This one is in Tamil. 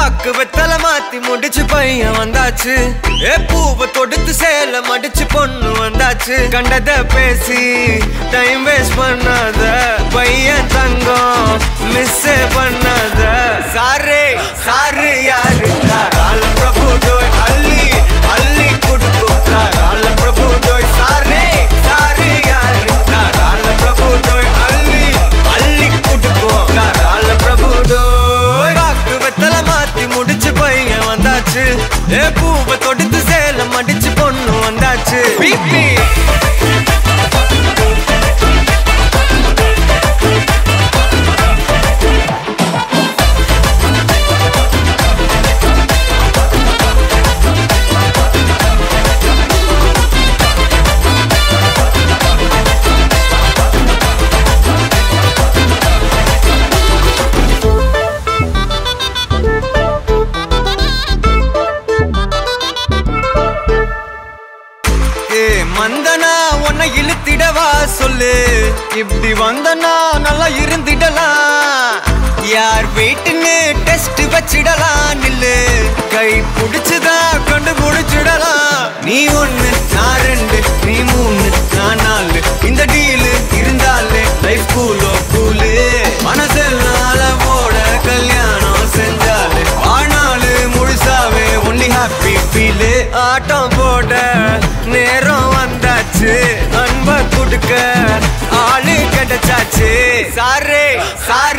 பாக்கு வெத்தல மாத்தி முடிச்சு பையன் வந்தாச்சு ஏ பூவை தொடுத்து சேல மடிச்சு பொண்ணு வந்தாச்சு கண்டத பேசி டைம் வேஸ்ட் பண்ணாத பையன் தங்கம் மிஸ் பண்ணாத சாரே சாரு யாரு கால பிரபு டோய் அள்ளி அள்ளி குடுக்கும் கால பிரபு டோய் சாரே சாரு யாரு கால பிரபு டோய் அள்ளி அள்ளி குடுக்கும் கால பிரபு டோய் பாக்கு வெத்தல மாத்தி முடிச்சு பையன் வந்தாச்சு ஏ பூவை தொடுத்து சேல மடிச்சு பொண்ணு வந்தாச்சு பிபி ஏ மந்தனா உன்னை இழுத்திடவா சொல்லு இப்படி வந்தனா நல்லா இருந்திடலாம் யார் வெயிட்னு டெஸ்ட் வச்சிடலாம் நில்லு கை புடிச்சுதா கண்டு முடிச்சிடலாம் நீ ஒண்ணு நான் ரெண்டு நீ மூணு நான் நாலு இந்த டீலு இருந்தாலே லைஃப் கூலோ கூலு மனசெல்லாம் அளவோட கல்யாணம் செஞ்சாலே ஆனாலு முழுசாவே ஒன்லி ஹாப்பி ஃபீலு ஆட்டம் போட நேரம் வந்தாச்சு அன்ப கொடுக்க ஆளு கிடைச்சாச்சு சாரே சாரே